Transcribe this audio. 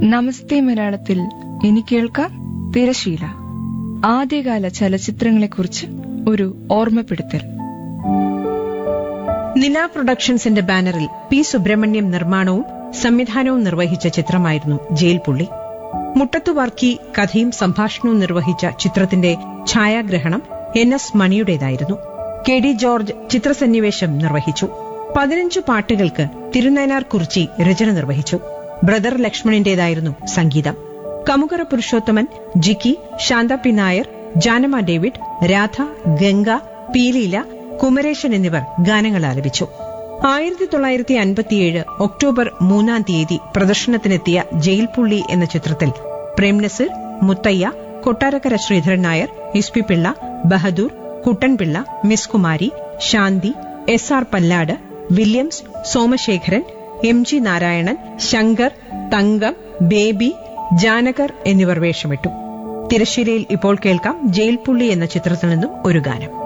നമസ്തേ മലയാളത്തിൽ ഇനി കേൾക്കാം തിരശീല ആദ്യകാല ചലച്ചിത്രങ്ങളെക്കുറിച്ച് ഒരു ഓർമ്മപ്പെടുത്തൽ നില പ്രൊഡക്ഷൻസിന്റെ ബാനറിൽ പി സുബ്രഹ്മണ്യം നിർമ്മാണവും സംവിധാനവും നിർവഹിച്ച ചിത്രമായിരുന്നു ജയിൽ പുള്ളി മുട്ടത്തു വർക്കി കഥയും സംഭാഷണവും നിർവഹിച്ച ചിത്രത്തിന്റെ ഛായാഗ്രഹണം എൻ എസ് മണിയുടേതായിരുന്നു കെ ഡി ജോർജ് ചിത്രസന്നിവേശം നിർവഹിച്ചു പതിനഞ്ചു പാട്ടുകൾക്ക് തിരുനയനാർ കുറിച്ചി രചന നിർവഹിച്ചു ബ്രദർ ലക്ഷ്മണിന്റേതായിരുന്നു സംഗീതം കമുകറ പുരുഷോത്തമൻ ജിക്കി ശാന്ത പി നായർ ജാനമ ഡേവിഡ് രാധ ഗംഗ പീലീല കുമരേശൻ എന്നിവർ ഗാനങ്ങൾ ആലപിച്ചു ആയിരത്തി തൊള്ളായിരത്തി അൻപത്തിയേഴ് ഒക്ടോബർ മൂന്നാം തീയതി പ്രദർശനത്തിനെത്തിയ ജയിൽ പുള്ളി എന്ന ചിത്രത്തിൽ Prem Nazir Muthaiah Kottarakkara Sreedharan Nair S P Pillai Bahadur Kuttanpillai Miss Kumari Shanthi S R Pallad Williams Somasekharan M G Narayanan Shankar Thankam Baby Janakar എന്നിവർ വേഷമിട്ടു തിരശ്ശീലയിൽ ഇപ്പോൾ കേൾക്കാം ജയിൽ പുള്ളി എന്ന ചിത്രത്തിൽ നിന്നും ഒരു ഗാനം